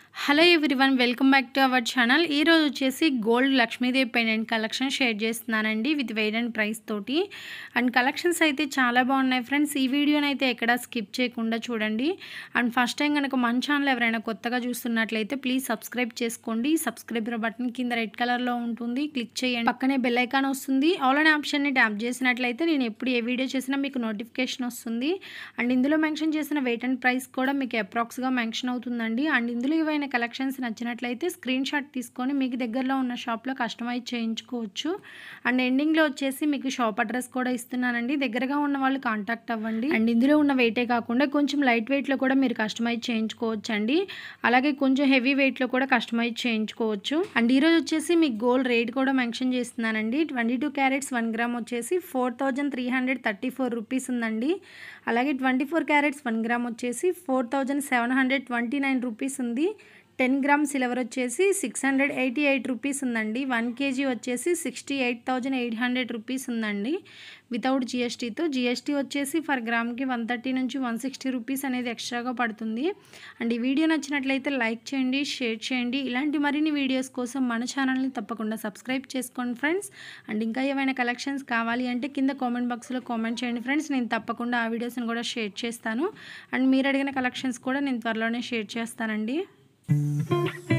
hello everyone welcome back to our channel ఈరోజు వచ్చేసి gold Lakshmidevi pendant collection share చేస్తున్నానండి with weight and price తోటి and collections అయితే చాలా బాగున్నాయి ఫ్రెండ్స్ ఈ వీడియోని అయితే ఎక్కడ స్కిప్ చేయకుండా చూడండి అండ్ ఫస్ట్ టైం కనుక మన ఛానల్ ఎవరైనా కొత్తగా చూస్తున్నట్లయితే ప్లీజ్ సబ్స్క్రైబ్ చేసుకోండి సబ్స్క్రైబర్ బటన్ కింద రెడ్ కలర్లో ఉంటుంది క్లిక్ చేయండి పక్కనే బెల్ ఐకాన్ వస్తుంది ఆల్ అనే ఆప్షన్ని ట్యాప్ చేసినట్లయితే నేను ఎప్పుడు ఏ వీడియో చేసినా మీకు నోటిఫికేషన్ వస్తుంది అండ్ ఇందులో మెన్షన్ చేసిన వెయిట్ అండ్ ప్రైస్ కూడా మీకు అప్రాక్స్గా మెన్షన్ అవుతుందండి అండ్ ఇందులో ఏవైనా కలెక్షన్స్ నచ్చినట్లయితే స్క్రీన్ షాట్ తీసుకొని మీకు దగ్గరలో ఉన్న షాప్లో కస్టమైజ్ చేయించుకోవచ్చు అండ్ ఎండింగ్లో వచ్చేసి మీకు షాప్ అడ్రస్ కూడా ఇస్తున్నానండి దగ్గరగా ఉన్న వాళ్ళు కాంటాక్ట్ అవ్వండి అండ్ ఇందులో ఉన్న వెయిటే కాకుండా కొంచెం లైట్ వెయిట్లో కూడా మీరు కస్టమైజ్ చేయించుకోవచ్చు అండి అలాగే కొంచెం హెవీ వెయిట్లో కూడా కస్టమైజ్ చేయించుకోవచ్చు అండ్ ఈరోజు వచ్చేసి మీకు గోల్డ్ రేట్ కూడా మెన్షన్ చేస్తున్నానండి twenty two carats one gram వచ్చేసి four thousand three hundred thirty four rupees ఉందండి అలాగే twenty four carats one gram వచ్చేసి four thousand seven hundred twenty nine rupees ఉంది టెన్ గ్రామ్ సిల్వర్ వచ్చేసి six hundred eighty eight rupees ఉందండి one KG వచ్చేసి sixty eight thousand eight hundred rupees ఉందండి without జిఎస్టీతో GST వచ్చేసి ఫర్ గ్రామ్కి one thirty నుంచి వన్ సిక్స్టీ రూపీస్ అనేది ఎక్స్ట్రాగా పడుతుంది అండ్ ఈ వీడియో నచ్చినట్లయితే లైక్ చేయండి షేర్ చేయండి ఇలాంటి మరిన్ని వీడియోస్ కోసం మన ఛానల్ని తప్పకుండా సబ్స్క్రైబ్ చేసుకోండి ఫ్రెండ్స్ అండ్ ఇంకా ఏమైనా కలెక్షన్స్ కావాలి అంటే కింద కామెంట్ బాక్స్లో కామెంట్ చేయండి ఫ్రెండ్స్ నేను తప్పకుండా ఆ వీడియోస్ని కూడా షేర్ చేస్తాను అండ్ మీరు అడిగిన కలెక్షన్స్ కూడా నేను త్వరలోనే షేర్ చేస్తానండి